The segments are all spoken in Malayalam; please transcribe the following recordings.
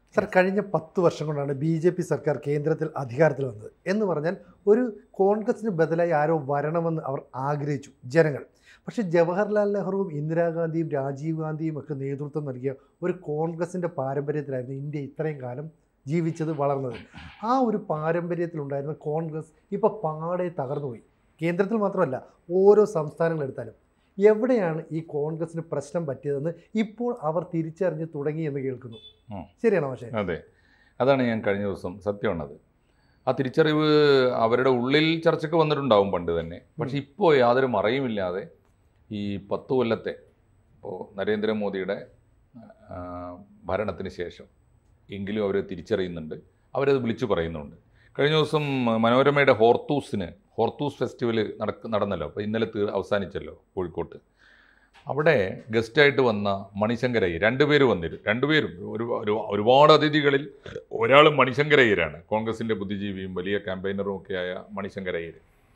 സർ കഴിഞ്ഞ പത്ത് വർഷം കൊണ്ടാണ് ബി ജെ പി സർക്കാർ കേന്ദ്രത്തിൽ അധികാരത്തിൽ വന്നത് എന്ന് പറഞ്ഞാൽ ഒരു കോൺഗ്രസിന് ബദലായി ആരോ വരണമെന്ന് അവർ ആഗ്രഹിച്ചു ജനങ്ങൾ പക്ഷേ ജവഹർലാൽ നെഹ്റുവും ഇന്ദിരാഗാന്ധിയും രാജീവ് ഗാന്ധിയും ഒക്കെ നേതൃത്വം നൽകിയ ഒരു കോൺഗ്രസിൻ്റെ പാരമ്പര്യത്തിലായിരുന്നു ഇന്ത്യ ഇത്രയും കാലം ജീവിച്ചത് വളർന്നത് ആ ഒരു പാരമ്പര്യത്തിലുണ്ടായിരുന്ന കോൺഗ്രസ് ഇപ്പോൾ പാടെ തകർന്നുപോയി കേന്ദ്രത്തിൽ മാത്രമല്ല ഓരോ സംസ്ഥാനങ്ങൾ എടുത്താലും എവിടെയാണ് ഈ കോൺഗ്രസിന് പ്രശ്നം പറ്റിയതെന്ന് ഇപ്പോൾ അവർ തിരിച്ചറിഞ്ഞ് തുടങ്ങി എന്ന് കേൾക്കുന്നു ഉം. ശരിയാണോ പക്ഷേ അതെ അതാണ് ഞാൻ കഴിഞ്ഞ ദിവസം സത്യമാണത് ആ തിരിച്ചറിവ് അവരുടെ ഉള്ളിൽ ചർച്ചയ്ക്ക് വന്നിട്ടുണ്ടാവും പണ്ട് തന്നെ പക്ഷെ ഇപ്പോൾ യാതൊരു മറയുമില്ലാതെ ഈ പത്ത് കൊല്ലത്തെ ഇപ്പോൾ നരേന്ദ്രമോദിയുടെ ആ, ഭരണത്തിന് ശേഷം എങ്കിലും അവർ തിരിച്ചറിയുന്നുണ്ട് അവരത് വിളിച്ചു പറയുന്നുണ്ട് കഴിഞ്ഞ ദിവസം മനോരമയുടെ ഹോർത്തൂസിന് ഹോർത്തൂസ് ഫെസ്റ്റിവൽ നടക്ക് നടന്നല്ലോ അപ്പോൾ ഇന്നലെ തീർ അവസാനിച്ചല്ലോ കോഴിക്കോട്ട് അവിടെ ഗസ്റ്റായിട്ട് വന്ന മണിശങ്കർ അയ്യർ രണ്ടുപേര് വന്നിരുന്നു രണ്ടുപേരും ഒരു ഒരു ഒരുപാട് അതിഥികളിൽ ഒരാൾ മണിശങ്കർ അയ്യരാണ് കോൺഗ്രസിൻ്റെ ബുദ്ധിജീവിയും വലിയ ക്യാമ്പയിനറും ഒക്കെയായ മണിശങ്കർ അയ്യർ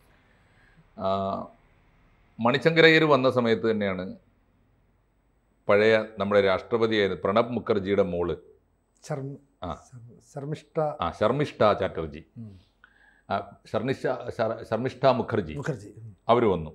ആ, മണിശങ്കർ അയ്യർ വന്ന സമയത്ത് തന്നെയാണ് പഴയ നമ്മുടെ രാഷ്ട്രപതിയായിരുന്ന പ്രണബ് മുഖർജിയുടെ മോള് ശർമ്മ ആ. ശർമ്മ- ശർമ്മിഷ്ഠ ആ ശർമ്മിഷ്ഠ ചാറ്റർജി ഉം. ആ, ശർണിഷ്ഠ ശർ- ശർമ്മിഷ്ഠ മുഖർജി മുഖർജി ഉം. അവർ വന്നു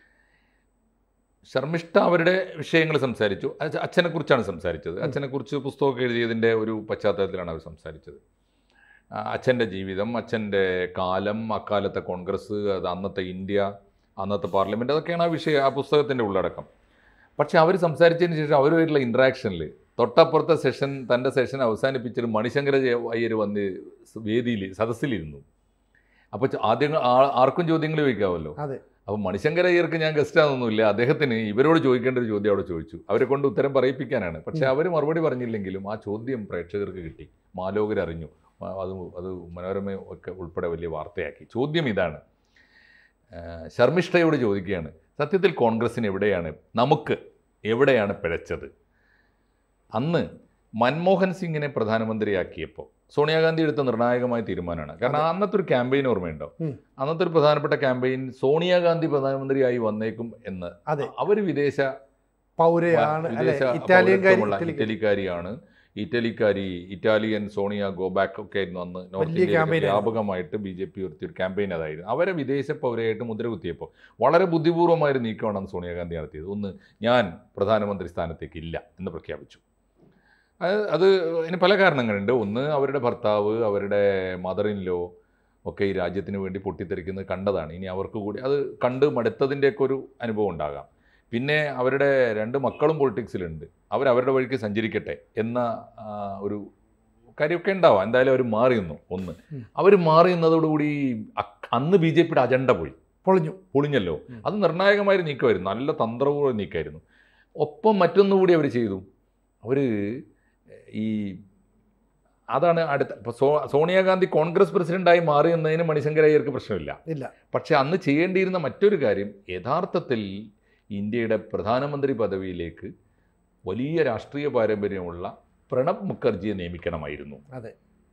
ശർമ്മിഷ്ഠ അവരുടെ വിഷയങ്ങൾ സംസാരിച്ചു അച്ഛ- അച്ഛനെക്കുറിച്ചാണ് സംസാരിച്ചത് അച്ഛനെക്കുറിച്ച് പുസ്തകമൊക്കെ എഴുതിയതിൻ്റെ ഒരു പശ്ചാത്തലത്തിലാണ് അവർ സംസാരിച്ചത് ആ, അച്ഛൻ്റെ ജീവിതം അച്ഛൻ്റെ കാലം അക്കാലത്തെ കോൺഗ്രസ് അത് അന്നത്തെ ഇന്ത്യ അന്നത്തെ പാർലമെൻറ്റ് അതൊക്കെയാണ് ആ വിഷയം ആ പുസ്തകത്തിൻ്റെ ഉള്ളടക്കം പക്ഷേ അവർ സംസാരിച്ചതിന് ശേഷം അവരുമായിട്ടുള്ള ഇൻട്രാക്ഷനിൽ തൊട്ടപ്പുറത്തെ സെഷൻ തൻ്റെ സെഷൻ അവസാനിപ്പിച്ചിട്ട് മണിശങ്കര ജയ- അയ്യർ വന്ന് വേദിയിൽ സദസ്സിലിരുന്നു അപ്പോൾ ച- ആദ്യം ആ- ആർക്കും ചോദ്യങ്ങൾ ചോദിക്കാമല്ലോ അതെ അപ്പോൾ മണിശങ്കര അയ്യർക്ക് ഞാൻ ഗസ്റ്റാണെന്നൊന്നുമില്ല അദ്ദേഹത്തിന് ഇവരോട് ചോദിക്കേണ്ട ഒരു ചോദ്യം അവിടെ ചോദിച്ചു അവരെ കൊണ്ട് ഉത്തരം പറയിപ്പിക്കാനാണ് പക്ഷേ അവർ മറുപടി പറഞ്ഞില്ലെങ്കിലും ആ ചോദ്യം പ്രേക്ഷകർക്ക് കിട്ടി മാലോകർ അറിഞ്ഞു ആ, അത് അത് മനോരമ ഒക്കെ ഉൾപ്പെടെ വലിയ വാർത്തയാക്കി ചോദ്യം ഇതാണ് ആ, ശർമ്മിഷ്ഠയോട് ചോദിക്കുകയാണ് സത്യത്തിൽ കോൺഗ്രസ്സിന് എവിടെയാണ് നമുക്ക് എവിടെയാണ് പിഴച്ചത് അന്ന് മൻമോഹൻ സിംഗിനെ പ്രധാനമന്ത്രിയാക്കിയപ്പോൾ സോണിയാഗാന്ധി എടുത്ത നിർണായകമായ തീരുമാനമാണ് കാരണം അന്നത്തെ ഒരു ക്യാമ്പയിൻ ഓർമ്മയുണ്ടോ ഉം. അന്നത്തെ ഒരു പ്രധാനപ്പെട്ട ക്യാമ്പയിൻ സോണിയാഗാന്ധി പ്രധാനമന്ത്രിയായി വന്നേക്കും എന്ന് അതെ അവർ വിദേശ പൗരയാണ് അല്ലെ വിദേശ ഇറ്റാലിയൻകാരി പൗരത്വമുള്ള ഇറ്റലി- ഇറ്റലിക്കാരിയാണ് ഇറ്റലിക്കാരി ഇറ്റാലിയൻ സോണിയ ഗോ ബാക്ക് ഒക്കെ ആയിരുന്നു അന്ന് നോർത്ത് വലിയ ഇന്ത്യയിൽ campaign ആയിരുന്നു. വ്യാപകമായിട്ട് ബി ജെ പി ഉയർത്തിയ ഒരു ക്യാമ്പയിൻ അതായിരുന്നു അവരെ വിദേശ പൗരയായിട്ട് മുദ്ര കുത്തിയപ്പോൾ വളരെ ബുദ്ധിപൂർവ്വമായ ഒരു നീക്കമാണ് അന്ന് സോണിയാഗാന്ധി നടത്തിയത് ഒന്ന് ഞാൻ പ്രധാനമന്ത്രി സ്ഥാനത്തേക്ക് ഇല്ല എന്ന് പ്രഖ്യാപിച്ചു അത് അത് അതിന് പല കാരണങ്ങളുണ്ട് ഒന്ന് അവരുടെ ഭർത്താവ് അവരുടെ മദർ ഇൻ ലോ ഒക്കെ ഈ രാജ്യത്തിന് വേണ്ടി പൊട്ടിത്തെറിക്കുന്നത് കണ്ടതാണ് ഇനി അവർക്ക് കൂടി അത് കണ്ട് മടുത്തതിൻ്റെയൊക്കെ ഒരു അനുഭവം ഉണ്ടാകാം പിന്നെ അവരുടെ രണ്ട് മക്കളും പൊളിറ്റിക്സിലുണ്ട് അവരവരുടെ വഴിക്ക് സഞ്ചരിക്കട്ടെ എന്ന ആ, ഒരു കാര്യമൊക്കെ ഉണ്ടാവാം എന്തായാലും അവർ മാറി നിന്നു ഒന്ന് ഉം. അവർ മാറി നിന്നതോടുകൂടി അ- അന്ന് ബി ജെ പിയുടെ അജണ്ട പോയി പൊളിഞ്ഞു പൊളിഞ്ഞല്ലോ ഉം. അത് നിർണായകമായൊരു നീക്കമായിരുന്നു നല്ല തന്ത്രപൂർവ്വ നീക്കമായിരുന്നു ഒപ്പം മറ്റൊന്നുകൂടി അവർ ചെയ്തു അവർ ഈ അതാണ് അടുത്ത ഇപ്പോൾ സോ സോണിയാഗാന്ധി കോൺഗ്രസ് പ്രസിഡന്റായി മാറി എന്നതിന് മണിശങ്കർ അയ്യർക്ക് പ്രശ്നമില്ല ഇല്ല പക്ഷേ അന്ന് ചെയ്യേണ്ടിയിരുന്ന മറ്റൊരു കാര്യം യഥാർത്ഥത്തിൽ ഇന്ത്യയുടെ പ്രധാനമന്ത്രി പദവിയിലേക്ക് വലിയ രാഷ്ട്രീയ പാരമ്പര്യമുള്ള പ്രണബ് മുഖർജിയെ നിയമിക്കണമായിരുന്നു അതെ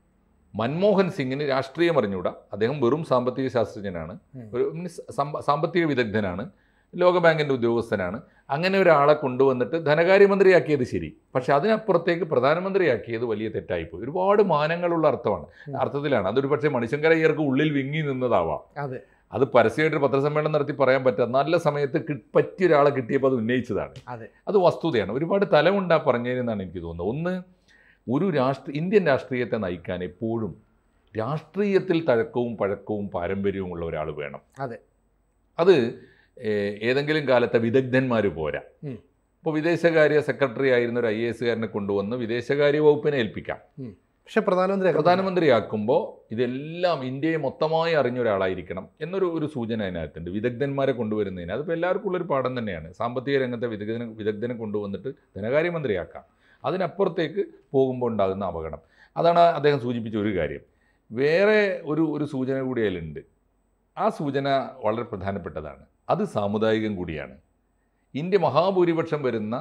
മൻമോഹൻ സിംഗിന് രാഷ്ട്രീയം അറിഞ്ഞൂടാ അദ്ദേഹം വെറും സാമ്പത്തിക ശാസ്ത്രജ്ഞനാണ് ഉം. ഒരു മീൻസ് സാമ്പ- സാമ്പത്തിക വിദഗ്ധനാണ് ലോകബാങ്കിൻ്റെ ഉദ്യോഗസ്ഥനാണ് അങ്ങനെ ഒരാളെ കൊണ്ടുവന്നിട്ട് ധനകാര്യമന്ത്രിയാക്കിയത് ശരി പക്ഷെ അതിനപ്പുറത്തേക്ക് പ്രധാനമന്ത്രിയാക്കിയത് വലിയ തെറ്റായിപ്പോയി ഒരുപാട് മാനങ്ങളുള്ള അർത്ഥമാണ് ഉം. അർത്ഥത്തിലാണ് അതൊരു പക്ഷേ മണിശങ്കര അയ്യർക്ക് ഉള്ളിൽ വിങ്ങി നിന്നതാവാം അതെ അത് പരസ്യമായിട്ട് ഒരു പത്രസമ്മേളനം നടത്തി പറയാൻ പറ്റുക നല്ല സമയത്ത് കി- പറ്റിയ ഒരാളെ കിട്ടിയപ്പോൾ അത് ഉന്നയിച്ചതാണ് അതെ. അത് വസ്തുതയാണ് ഒരുപാട് തലമുണ്ടാ പറഞ്ഞതിനാണ് എനിക്ക് തോന്നുന്നത് ഒന്ന് ഒരു രാഷ്ട്രീയ ഇന്ത്യൻ രാഷ്ട്രീയത്തെ നയിക്കാൻ എപ്പോഴും രാഷ്ട്രീയത്തിൽ തഴക്കവും പഴക്കവും പാരമ്പര്യവും ഉള്ള ഒരാൾ വേണം അതെ. അത് ഏ- ഏതെങ്കിലും കാലത്തെ വിദഗ്ധന്മാർ പോരാ ഉം. ഇപ്പോൾ വിദേശകാര്യ സെക്രട്ടറി ആയിരുന്ന ഒരു ഐ എ എസുകാരനെ കൊണ്ടുവന്ന് വിദേശകാര്യ വകുപ്പിനെ ഏൽപ്പിക്കാം പക്ഷെ പ്രധാനമന്ത്രി പ്രധാനമന്ത്രിയാക്കുമ്പോൾ ഇതെല്ലാം ഇന്ത്യയെ മൊത്തമായി അറിഞ്ഞ ഒരാളായിരിക്കണം എന്നൊരു ഒരു സൂചന അതിനകത്തുണ്ട് വിദഗ്ധന്മാരെ കൊണ്ടുവരുന്നതിന് അതിപ്പോൾ എല്ലാവർക്കും ഉള്ളൊരു പാഠം തന്നെയാണ് സാമ്പത്തിക രംഗത്തെ വിദഗ്ധനെ വിദഗ്ധനെ കൊണ്ടുവന്നിട്ട് ധനകാര്യമന്ത്രിയാക്കാം അതിനപ്പുറത്തേക്ക് പോകുമ്പോൾ ഉണ്ടാകുന്ന അപകടം അതാണ് അദ്ദേഹം സൂചിപ്പിച്ച ഒരു കാര്യം വേറെ ഒരു ഒരു സൂചന കൂടി അതിലുണ്ട് ആ സൂചന വളരെ പ്രധാനപ്പെട്ടതാണ് അത് സാമുദായികം കൂടിയാണ് ഇന്ത്യ മഹാഭൂരിപക്ഷം വരുന്ന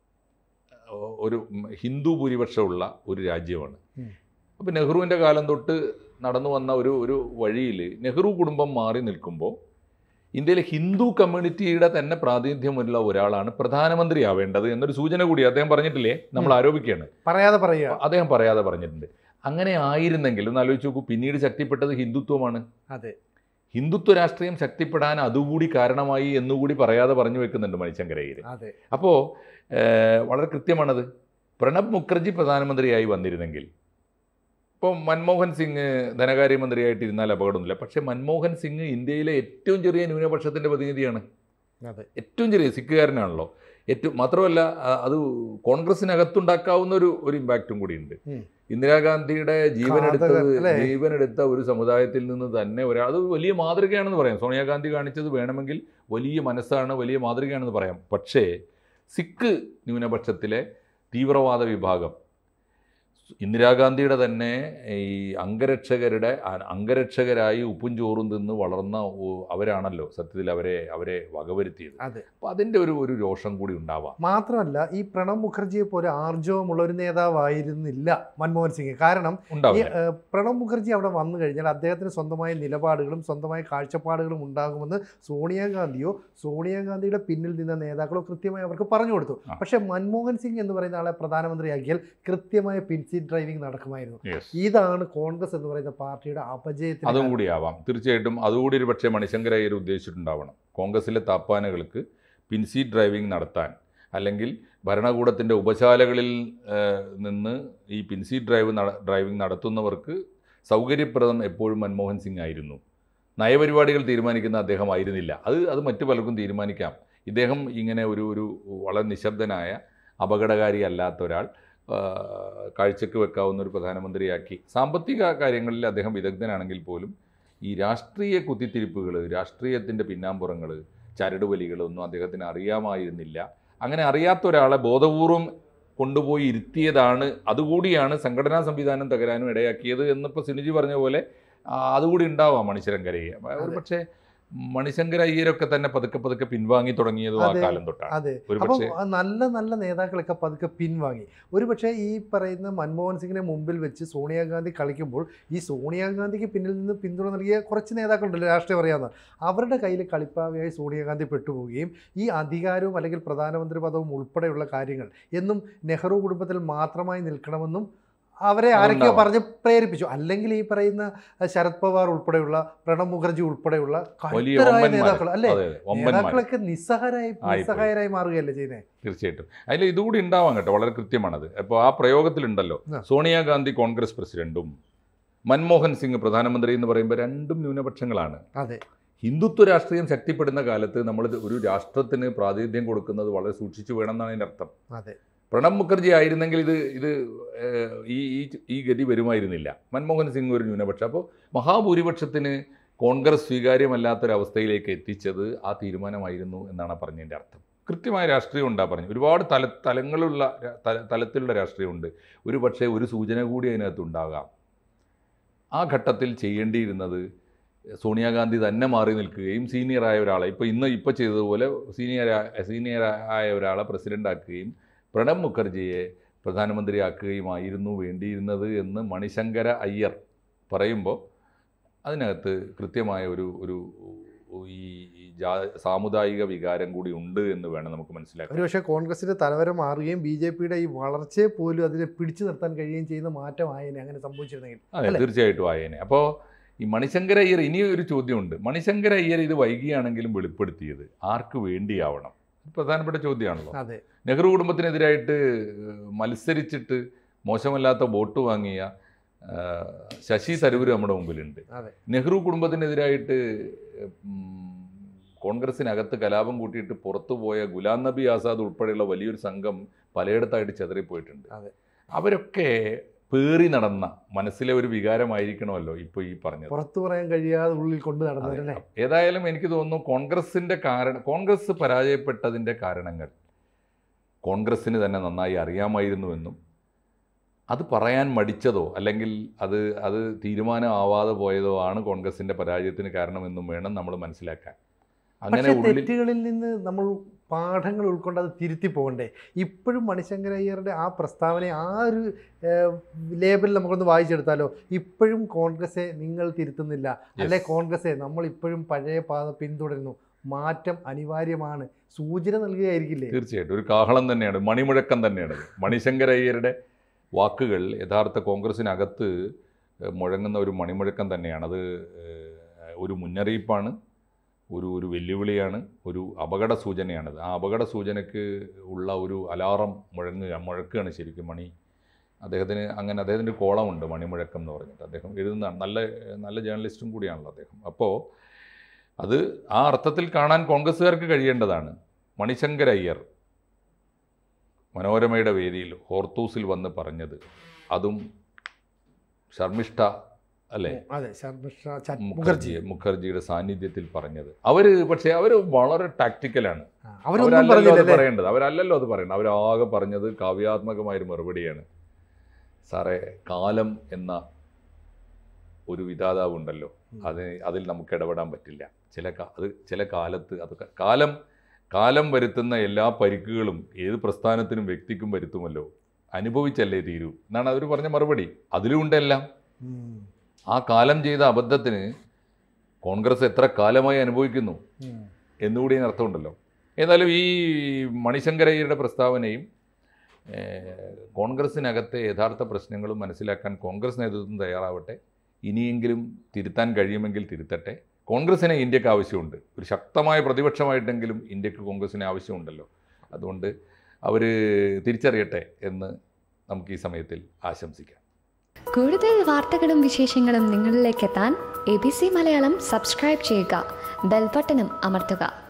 ഏഹ്, ഒരു ഉം, ഹിന്ദു ഭൂരിപക്ഷമുള്ള ഒരു രാജ്യമാണ് ഉം. അപ്പോൾ നെഹ്റുവിൻ്റെ കാലം തൊട്ട് നടന്നു വന്ന ഒരു ഒരു വഴിയിൽ നെഹ്റു കുടുംബം മാറി നിൽക്കുമ്പോൾ ഇന്ത്യയിലെ ഹിന്ദു കമ്മ്യൂണിറ്റിയുടെ തന്നെ പ്രാതിനിധ്യമുള്ള ഒരാളാണ് പ്രധാനമന്ത്രിയാവേണ്ടത് എന്നൊരു സൂചന കൂടി അദ്ദേഹം പറഞ്ഞിട്ടില്ലേ നമ്മൾ ഉം. ആരോപിക്കുകയാണ് പറയാതെ പറയുക അദ്ദേഹം പറയാതെ പറഞ്ഞിട്ടുണ്ട് അങ്ങനെ ആയിരുന്നെങ്കിൽ ഒന്ന് ആലോചിച്ച് നോക്കൂ പിന്നീട് ശക്തിപ്പെട്ടത് ഹിന്ദുത്വമാണ് അതെ ഹിന്ദുത്വ രാഷ്ട്രീയം ശക്തിപ്പെടാൻ അതുകൂടി കാരണമായി എന്നുകൂടി പറയാതെ പറഞ്ഞു വെക്കുന്നുണ്ട് മണിശങ്കരയ്യർ അതെ അപ്പോൾ വളരെ കൃത്യമാണത് പ്രണബ് മുഖർജി പ്രധാനമന്ത്രിയായി വന്നിരുന്നെങ്കിൽ ഇപ്പോൾ മൻമോഹൻ സിംഗ് ധനകാര്യമന്ത്രിയായിട്ടിരുന്നാൽ അപകടമൊന്നുമില്ല പക്ഷേ മൻമോഹൻ സിംഗ് ഇന്ത്യയിലെ ഏറ്റവും ചെറിയ ന്യൂനപക്ഷത്തിൻ്റെ പ്രതിനിധിയാണ് അതെ ഏറ്റവും ചെറിയ സിഖുകാരനാണല്ലോ ഏറ്റവും മാത്രമല്ല ആ, അത് കോൺഗ്രസിനകത്തുണ്ടാക്കാവുന്ന ഒരു ഒരു ഇമ്പാക്റ്റും കൂടിയുണ്ട് ഉം. ഇന്ദിരാഗാന്ധിയുടെ ജീവനെടുത്തത് ഘാതകൻ, അല്ലേ? ജീവനെടുത്ത ഒരു സമുദായത്തിൽ നിന്ന് തന്നെ ഒരാൾ അത് വലിയ മാതൃകയാണെന്ന് പറയാം സോണിയാഗാന്ധി കാണിച്ചത് വേണമെങ്കിൽ വലിയ മനസ്സാണ് വലിയ മാതൃകയാണെന്ന് പറയാം പക്ഷേ സിഖ് ന്യൂനപക്ഷത്തിലെ തീവ്രവാദ വിഭാഗം ഇന്ദിരാഗാന്ധിയുടെ തന്നെ ഈ അംഗരക്ഷകരുടെ അ- അംഗരക്ഷകരായി ഉപ്പും ചോറും തിന്ന് വളർന്ന ഒ- അവരാണല്ലോ സത്യത്തിൽ അവരെ അവരെ വകവരുത്തിയത് അതെ അപ്പോൾ അതിൻ്റെ ഒരു ഒരു രോഷം കൂടി ഉണ്ടാവാം മാത്രമല്ല ഈ പ്രണബ് മുഖർജിയെ പോലെ ആർജവമുള്ള ഒരു നേതാവായിരുന്നില്ല മൻമോഹൻ സിംഗ് കാരണം ഈ ഉണ്ടാവില്ല ഏഹ്, പ്രണബ് മുഖർജി അവിടെ വന്നു കഴിഞ്ഞാൽ അദ്ദേഹത്തിന് സ്വന്തമായ നിലപാടുകളും സ്വന്തമായ കാഴ്ചപ്പാടുകളും ഉണ്ടാകുമെന്ന് സോണിയാഗാന്ധിയോ സോണിയാഗാന്ധിയുടെ പിന്നിൽ നിന്ന നേതാക്കളോ കൃത്യമായി അവർക്ക് പറഞ്ഞു കൊടുത്തു ആ. പക്ഷേ മൻമോഹൻ സിംഗ് എന്ന് പറയുന്ന ആളെ പ്രധാനമന്ത്രിയാക്കിയാൽ കൃത്യമായ പിൻസീറ്റ് ഡ്രൈവിംഗ് നടക്കുമായിരുന്നു Yes. ഇതാണ് കോൺഗ്രസ് എന്ന് പറയുന്ന പാർട്ടിയുടെ അപജയത്തിന് അതും കാരണം. കൂടി ആവാം തീർച്ചയായിട്ടും അതുകൂടി ഒരു പക്ഷേ മണിശങ്കര അയ്യർ ഉദ്ദേശിച്ചിട്ടുണ്ടാവണം കോൺഗ്രസിലെ താപ്പാനകൾക്ക് പിൻസീറ്റ് ഡ്രൈവിംഗ് നടത്താൻ അല്ലെങ്കിൽ ഭരണകൂടത്തിൻ്റെ ഉപശാലകളിൽ ഏഹ്, നിന്ന് ഈ പിൻസീറ്റ് ഡ്രൈവ് നട ഡ്രൈവിംഗ് നടത്തുന്നവർക്ക് സൗകര്യപ്രദം എപ്പോഴും മൻമോഹൻ സിംഗ് ആയിരുന്നു നയപരിപാടികൾ തീരുമാനിക്കുന്ന അദ്ദേഹം ആയിരുന്നില്ല അത് അത് മറ്റു പലർക്കും തീരുമാനിക്കാം ഇദ്ദേഹം ഇങ്ങനെ ഒരു ഒരു വളരെ നിശബ്ദനായ അപകടകാരി അല്ലാത്ത ഒരാൾ ആ, കാഴ്ചക്ക് വെക്കാവുന്ന ഒരു പ്രധാനമന്ത്രിയാക്കി സാമ്പത്തിക കാര്യങ്ങളിൽ അദ്ദേഹം വിദഗ്ധനാണെങ്കിൽ പോലും ഈ രാഷ്ട്രീയ കുത്തിത്തിരിപ്പുകൾ രാഷ്ട്രീയത്തിൻ്റെ പിന്നാമ്പുറങ്ങൾ ചരടുവലികൾ ഒന്നും അദ്ദേഹത്തിന് അറിയാമായിരുന്നില്ല അങ്ങനെ അറിയാത്ത ഒരാളെ ബോധപൂർവം കൊണ്ടുപോയി ഇരുത്തിയതാണ് അതുകൂടിയാണ് സംഘടനാ സംവിധാനം തകരാനും ഇടയാക്കിയത് എന്നിപ്പോൾ സിനിജി പറഞ്ഞ പോലെ ആ, അതുകൂടി ഉണ്ടാവാം മണിശങ്കരയ്യ ഒരു പക്ഷേ മണിശങ്കര അയ്യരൊക്കെ തന്നെ പതുക്കെ പതുക്കെ പിൻവാങ്ങി തുടങ്ങിയതും ആ അതെ. കാലം തൊട്ടാണ് അതെ ഒരു അപ്പം പക്ഷേ ആ നല്ല നല്ല നേതാക്കളൊക്കെ പതുക്കെ പിൻവാങ്ങി ഒരു പക്ഷേ ഈ പറയുന്ന മൻമോഹൻ സിംഗിനെ മുമ്പിൽ വെച്ച് സോണിയാഗാന്ധി കളിക്കുമ്പോൾ ഈ സോണിയാഗാന്ധിക്ക് പിന്നിൽ നിന്ന് പിന്തുണ നൽകിയ കുറച്ച് നേതാക്കളുണ്ടല്ലോ രാഷ്ട്രീയം അറിയാവുന്ന അവരുടെ കയ്യിൽ കളിപ്പാവയായി സോണിയാഗാന്ധി പെട്ടുപോവുകയും ഈ അധികാരവും അല്ലെങ്കിൽ പ്രധാനമന്ത്രി പദവും ഉൾപ്പെടെയുള്ള കാര്യങ്ങൾ എന്നും നെഹ്റു കുടുംബത്തിൽ മാത്രമായി നിൽക്കണമെന്നും അവരെ ആരൊക്കെയോ അതുണ്ടാവാം. പറഞ്ഞ് പ്രേരിപ്പിച്ചു അല്ലെങ്കിൽ ഈ പറയുന്ന ശരത് പവാർ ഉൾപ്പെടെയുള്ള പ്രണബ് മുഖർജി ഉൾപ്പെടെയുള്ള വലിയ കരുത്തരായ വമ്പന്മാർ നേതാക്കൾ അല്ലേ അതെ അതെ വമ്പന്മാർ നേതാക്കളൊക്കെ നിസ്സഹാരായി ആയിപ്പോയി. നിസ്സഹായരായി മാറുകയല്ലേ ചെയ്യുന്നത് തീർച്ചയായിട്ടും അതിൽ ഇതുകൂടി ഉണ്ടാവാം കേട്ടോ വളരെ കൃത്യമാണത് അപ്പോൾ ആ പ്രയോഗത്തിലുണ്ടല്ലോ ആ. സോണിയാഗാന്ധി കോൺഗ്രസ് പ്രസിഡന്റും മൻമോഹൻ സിംഗ് പ്രധാനമന്ത്രി എന്ന് പറയുമ്പോൾ രണ്ടും ന്യൂനപക്ഷങ്ങളാണ് അതെ ഹിന്ദുത്വ രാഷ്ട്രീയം ശക്തിപ്പെടുന്ന കാലത്ത് നമ്മൾ ഒരു രാഷ്ട്രത്തിന് പ്രാതിനിധ്യം കൊടുക്കുന്നത് വളരെ സൂക്ഷിച്ചു വേണം എന്നാണ് അതിൻ്റെ അർത്ഥം അതെ പ്രണബ് മുഖർജി ആയിരുന്നെങ്കിൽ ഇത് ഇത് ഏഹ്, ഈ ഈ ഈ ഗതി വരുമായിരുന്നില്ല മൻമോഹൻ സിംഗ് ഒരു ന്യൂനപക്ഷം അപ്പോൾ മഹാഭൂരിപക്ഷത്തിന് കോൺഗ്രസ് സ്വീകാര്യമല്ലാത്തൊരവസ്ഥയിലേക്ക് എത്തിച്ചത് ആ തീരുമാനമായിരുന്നു എന്നാണ് ആ പറഞ്ഞതിൻ്റെ അർത്ഥം കൃത്യമായ രാഷ്ട്രീയം ഉണ്ടാ പറഞ്ഞു ഒരുപാട് തല തലങ്ങളുള്ള ര- തല- തലത്തിലുള്ള രാഷ്ട്രീയമുണ്ട് ഒരു പക്ഷേ ഒരു സൂചന കൂടി അതിനകത്ത് ഉണ്ടാകാം ആ ഘട്ടത്തിൽ ചെയ്യേണ്ടിയിരുന്നത് സോണിയാഗാന്ധി തന്നെ മാറി നിൽക്കുകയും സീനിയറായ ഒരാളെ ഇപ്പോൾ ഇന്ന് ഇപ്പോൾ ചെയ്തതുപോലെ സീനിയർ സീനിയർ ആയ ഒരാളെ പ്രസിഡൻ്റ് ആക്കുകയും പ്രണബ് മുഖർജിയെ പ്രധാനമന്ത്രിയാക്കുകയുമായിരുന്നു വേണ്ടിയിരുന്നത് എന്ന് മണിശങ്കര അയ്യർ പറയുമ്പോൾ അതിനകത്ത് കൃത്യമായ ഒരു ഒരു ഈ ഈ ജാ സാമുദായിക വികാരം കൂടി ഉണ്ട് എന്ന് വേണം നമുക്ക് മനസ്സിലാക്കാൻ ഒരുപക്ഷെ കോൺഗ്രസിന്റെ തലവര മാറുകയും ബി ജെ പിയുടെ ഈ വളർച്ചയെ പോലും അതിനെ പിടിച്ചു നിർത്താൻ കഴിയുകയും ചെയ്യുന്ന മാറ്റമായേനെ അങ്ങനെ സംഭവിച്ചിരുന്നെങ്കിൽ അതെ അല്ലേ? തീർച്ചയായിട്ടും ആയേനെ അപ്പോൾ ഈ മണിശങ്കര അയ്യർ ഇനി ഒരു ചോദ്യമുണ്ട് മണിശങ്കര അയ്യർ ഇത് വൈകിയാണെങ്കിലും വെളിപ്പെടുത്തിയത് ആർക്ക് വേണ്ടിയാവണം ഇത് പ്രധാനപ്പെട്ട ചോദ്യമാണല്ലോ അതെ നെഹ്റു കുടുംബത്തിനെതിരായിട്ട് ഏഹ്, മത്സരിച്ചിട്ട് മോശമല്ലാത്ത വോട്ട് വാങ്ങിയ ഏഹ്, ശശി തരൂര് നമ്മുടെ മുമ്പിലുണ്ട് അതെ. നെഹ്റു കുടുംബത്തിനെതിരായിട്ട് ഉം, കോൺഗ്രസിനകത്ത് കലാപം കൂട്ടിയിട്ട് പുറത്തു പോയ ഗുലാം നബി ആസാദ് ഉൾപ്പെടെയുള്ള വലിയൊരു സംഘം പലയിടത്തായിട്ട് ചെതറിപ്പോയിട്ടുണ്ട് അതെ. അവരൊക്കെ പേറി നടന്ന മനസ്സിലെ ഒരു വികാരമായിരിക്കണമല്ലോ ഇപ്പോൾ ഈ പറഞ്ഞത് പുറത്തു പറയാൻ കഴിയാതെ ഉള്ളിൽ കൊണ്ടു നടന്നവരല്ലേ അതെ. ഏതായാലും എനിക്ക് തോന്നുന്നു കോൺഗ്രസിന്റെ കാരണം കോൺഗ്രസ് പരാജയപ്പെട്ടതിന്റെ കാരണങ്ങൾ കോൺഗ്രസ്സിന് തന്നെ നന്നായി അറിയാമായിരുന്നുവെന്നും അത് പറയാൻ മടിച്ചതോ അല്ലെങ്കിൽ അത് അത് തീരുമാനമാവാതെ പോയതോ ആണ് കോൺഗ്രസിന്റെ പരാജയത്തിന് കാരണമെന്നും വേണം നമ്മൾ മനസ്സിലാക്കാൻ അങ്ങനെ പക്ഷേ ഉള്ളിൽ തെറ്റുകളിൽ നിന്ന് നമ്മൾ പാഠങ്ങൾ ഉൾക്കൊണ്ട് അത് തിരുത്തി പോകണ്ടേ ഇപ്പോഴും മണിശങ്കര അയ്യരുടെ ആ പ്രസ്താവന ആ ഒരു ഏഹ്, ലേബൽ നമുക്കൊന്ന് വായിച്ചെടുത്താലോ ഇപ്പോഴും കോൺഗ്രസെ നിങ്ങൾ തിരുത്തുന്നില്ല അല്ലെ കോൺഗ്രസെ നമ്മൾ ഇപ്പോഴും പഴയ പാത പിന്തുടരുന്നു മാറ്റം അനിവാര്യമാണ് സൂചന നൽകുകയായിരിക്കില്ലേ തീർച്ചയായിട്ടും ഒരു കാഹളം തന്നെയാണ് മണിമുഴക്കം തന്നെയാണ് മണിശങ്കര അയ്യരുടെ വാക്കുകൾ യഥാർത്ഥ കോൺഗ്രസിനകത്ത് ഏഹ്, മുഴങ്ങുന്ന ഒരു മണിമുഴക്കം തന്നെയാണ് അത് ഏഹ്, ഒരു മുന്നറിയിപ്പാണ് ഒരു ഒരു വെല്ലുവിളിയാണ് ഒരു അപകട സൂചനയാണത് ആ അപകട സൂചനയ്ക്ക് ഉള്ള ഒരു അലാറം മുഴങ്ങുക മുഴക്കുകയാണ് ശരിക്കും മണി അദ്ദേഹത്തിന് അങ്ങനെ അദ്ദേഹത്തിൻ്റെ കോളമുണ്ട് മണിമുഴക്കം എന്ന് പറഞ്ഞിട്ട് അദ്ദേഹം എഴുതുന്നതാണ് നല്ല നല്ല ജേർണലിസ്റ്റും കൂടിയാണല്ലോ അദ്ദേഹം അപ്പോൾ അത് ആ അർത്ഥത്തിൽ കാണാൻ കോൺഗ്രസ്സുകാർക്ക് കഴിയേണ്ടതാണ് മണിശങ്കർ അയ്യർ മനോരമയുടെ വേദിയിൽ ഹോർത്തൂസിൽ വന്ന് പറഞ്ഞത് അതും ശർമ്മിഷ്ഠ അല്ലേ അതെ ശർമിഷ്ഠ ച- മുഖർജി മുഖർജി മുഖർജിയുടെ സാന്നിധ്യത്തിൽ പറഞ്ഞത് അവര് പക്ഷേ അവർ വളരെ ടാക്ടിക്കലാണ് ആ, അവരൊന്നും അവരല്ലല്ലോ അത് പറഞ്ഞില്ലല്ലേ പറയേണ്ടത് അവരല്ലല്ലോ അത് പറയേണ്ടത് അവരാകെ പറഞ്ഞത് കാവ്യാത്മകമായൊരു മറുപടിയാണ് സാറേ കാലം എന്ന ഒരു വിധാതാവ് ഉണ്ടല്ലോ അത് അതിൽ നമുക്ക് ഇടപെടാൻ പറ്റില്ല ചില കാ- അത് ചില കാലത്ത് അത് ക- കാലം കാലം വരുത്തുന്ന എല്ലാ പരിക്കുകളും ഏത് പ്രസ്ഥാനത്തിനും വ്യക്തിക്കും വരുത്തുമല്ലോ അനുഭവിച്ചല്ലേ തീരൂ എന്നാണ് അവർ പറഞ്ഞ മറുപടി അതിലുണ്ടെല്ലാം ഉം. ആ കാലം ചെയ്ത അബദ്ധത്തിന് കോൺഗ്രസ് എത്ര കാലമായി അനുഭവിക്കുന്നു ഉം. എന്നുകൂടി അതിന് അർത്ഥമുണ്ടല്ലോ ഏതായാലും ഈ മണിശങ്കരയ്യരുടെ പ്രസ്താവനയും ഏഹ്, കോൺഗ്രസിനകത്തെ യഥാർത്ഥ പ്രശ്നങ്ങളും മനസ്സിലാക്കാൻ കോൺഗ്രസ് നേതൃത്വം തയ്യാറാവട്ടെ ഇനിയെങ്കിലും തിരുത്താൻ കഴിയുമെങ്കിൽ തിരുത്തട്ടെ കോൺഗ്രസിനെ ഇന്ത്യക്ക് ആവശ്യമുണ്ട് ഒരു ശക്തമായ പ്രതിപക്ഷമായിട്ടെങ്കിലും ഇന്ത്യക്ക് കോൺഗ്രസിന് ആവശ്യമുണ്ടല്ലോ അതുകൊണ്ട് അവർ തിരിച്ചറിയട്ടെ എന്ന് നമുക്ക് ഈ സമയത്തിൽ ആശംസിക്കാം കൂടുതൽ വാർത്തകളും വിശേഷങ്ങളും നിങ്ങളിലേക്ക് എത്താൻ A B C Malayalam subscribe ചെയ്യുക ബെൽബട്ടനും അമർത്തുക